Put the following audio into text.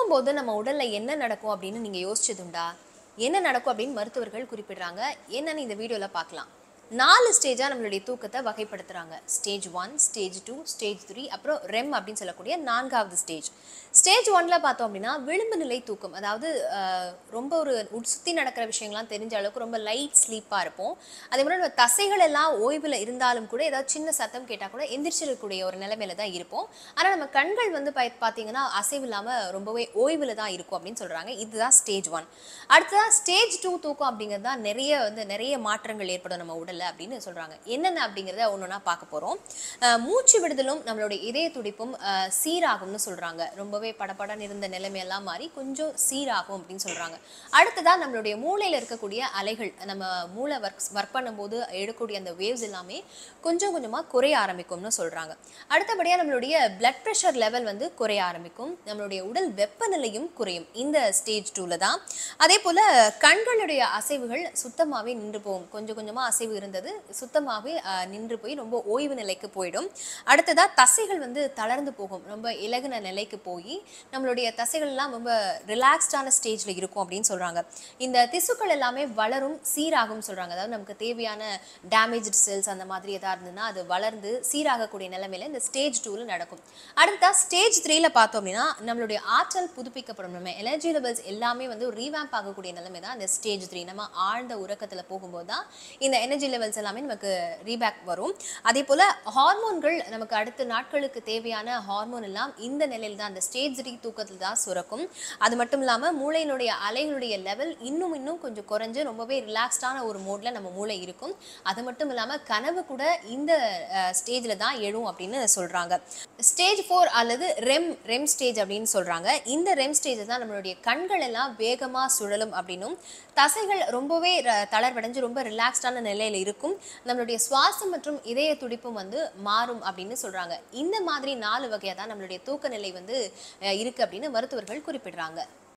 தூங்கும்போது நம்ம உடல்ல என்ன நடக்கும் அப்படின்னு நீங்க யோசிச்சதுண்டா என்ன நடக்கும் அப்படின்னு மருத்துவர்கள் குறிப்பிடுறாங்க என்னன்னு இந்த வீடியோல பார்க்கலாம் நாலு ஸ்டேஜா நம்மளுடைய தூக்கத்தை வகைப்படுத்துறாங்க stage one stage two stage three அப்புறம் ரெம் அப்படின்னு சொல்லக்கூடிய நான்காவது ஸ்டேஜ் ஸ்டேஜ் ஒன்ல பார்த்தோம் அப்படின்னா விளிம்பு நிலை தூக்கம் அதாவது அஹ், ரொம்ப ஒரு உட் சுத்தி நடக்கிற விஷயங்கள்லாம் தெரிஞ்ச அளவுக்கு ரொம்ப லைட் ஸ்லீப்பா இருப்போம் அதே மாதிரி நம்ம தசைகள் எல்லாம் ஓய்வுல இருந்தாலும் கூட ஏதாவது சின்ன சத்தம் கேட்டா கூட எந்திரிச்சிடக்கூடிய ஒரு நிலைமையில தான் இருப்போம் ஆனா நம்ம கண்கள் வந்து பா- பாத்தீங்கன்னா அசைவு இல்லாம ரொம்பவே ஓய்வுல தான் இருக்கும் அப்படின்னு சொல்றாங்க இதுதான் ஸ்டேஜ் ஒன் அடுத்ததான் ஸ்டேஜ் டூ தூக்கம் அப்படிங்கிறது தான் நிறைய வந்து நிறைய மாற்றங்கள் ஏற்படும் நம்ம உடல்ல அப்படின்னு சொல்றாங்க என்னென்ன அப்படிங்கிறத ஒன்னொன்னா பார்க்க போறோம் அஹ் மூச்சு விடுதலும் நம்மளுடைய இதய துடிப்பும் அஹ், சீராகும்னு சொல்றாங்க ரொம்பவே படபடன்னு இருந்த நிலைமையெல்லாம் மாறி கொஞ்சம் சீராகும் அப்படின்னு சொல்றாங்க அடுத்ததா நம்மளுடைய மூளையில இருக்கக்கூடிய அலைகள் நம்ம மூளை ஒர்க் ஒர்க் பண்ணும்போது எடுக்கக்கூடிய அந்த வேவ்ஸ் எல்லாமே கொஞ்சம் கொஞ்சமா குறைய ஆரம்பிக்கும்னு சொல்றாங்க அடுத்தபடியா நம்மளுடைய பிளட் ப்ரெஷர் லெவல் வந்து குறைய ஆரம்பிக்கும் நம்மளுடைய உடல் வெப்பநிலையும் குறையும் இந்த ஸ்டேஜ் டூல தான் அதே போல கண்களுடைய அசைவுகள் சுத்தமாவே நின்று போகும் கொஞ்சம் கொஞ்சமா அசைவு இருந்தது சுத்தமாவே அஹ், நின்று போய் ரொம்ப ஓய்வு நிலைக்கு போயிடும் அடுத்ததா தசைகள் வந்து தளர்ந்து போகும் ரொம்ப இலகுன நிலைக்கு போய் நம்மளுடைய தசைகள் எல்லாம் ரொம்ப ரிலாக்ஸ்டான ஸ்டேஜ்ல இருக்கும் அப்படின்னு சொல்றாங்க இந்த திசுக்கள் எல்லாமே வளரும் சீராகும் சொல்றாங்க அதாவது நமக்கு தேவையான டேமேஜ் செல்ஸ் அந்த மாதிரி ஏதாவது இருந்ததுன்னா அது வளர்ந்து சீராகக்கூடிய நிலைமையில இந்த ஸ்டேஜ் டூல நடக்கும் அடுத்தா ஸ்டேஜ் த்ரீல பார்த்தோம் அப்படின்னா நம்மளுடைய ஆற்றல் புதுப்பிக்கப்படும் நம்ம எனர்ஜி லெவல்ஸ் எல்லாமே வந்து ரீவேம்ப் ஆகக்கூடிய நிலைமை தான் இந்த ஸ்டேஜ் த்ரீ நம்ம ஆழ்ந்த உறக்கத்துல போகும்போது தான் இந்த எனர்ஜி லெவல்ஸ் எல்லாமே நமக்கு ரீபேக் வரும் அதே போல ஹார்மோன்கள் நமக்கு அடுத்த நாட்களுக்கு தேவையான ஹார்மோன் எல்லாம் இந்த நிலையில் தான் அந்த ஸ்டேஜ் த்ரீ தூக்கத்தில் தான் சுரக்கும் அது மட்டும் இல்லாம மூளையினுடைய அலைகளுடைய லெவல் இன்னும் இன்னும் கொஞ்சம் குறைஞ்சு ரொம்பவே ரிலாக்ஸ்டான ஒரு மோட்ல நம்ம மூளை இருக்கும் அது மட்டும் இல்லாம கனவு கூட இந்த ஸ்டேஜ்ல தான் எழும் அப்படின்னு சொல்றாங்க ஸ்டேஜ் ஃபோர் அல்லது ரெம் ரெம் ஸ்டேஜ் அப்படின்னு சொல்றாங்க இந்த ரெம் ஸ்டேஜ் தான் நம்மளுடைய கண்கள் எல்லாம் வேகமா சுழலும் அப்படின்னும் தசைகள் ரொம்பவே ர- தளர்வடைஞ்சு ரொம்ப ரிலாக்ஸ்டான நிலையில இருக்கும் நம்மளுடைய சுவாசம் மற்றும் இதய துடிப்பும் வந்து மாறும் அப்படின்னு சொல்றாங்க இந்த மாதிரி நாலு வகையா தான் நம்மளுடைய தூக்க நிலை வந்து அஹ், இருக்கு அப்படின்னு மருத்துவர்கள் குறிப்பிடுறாங்க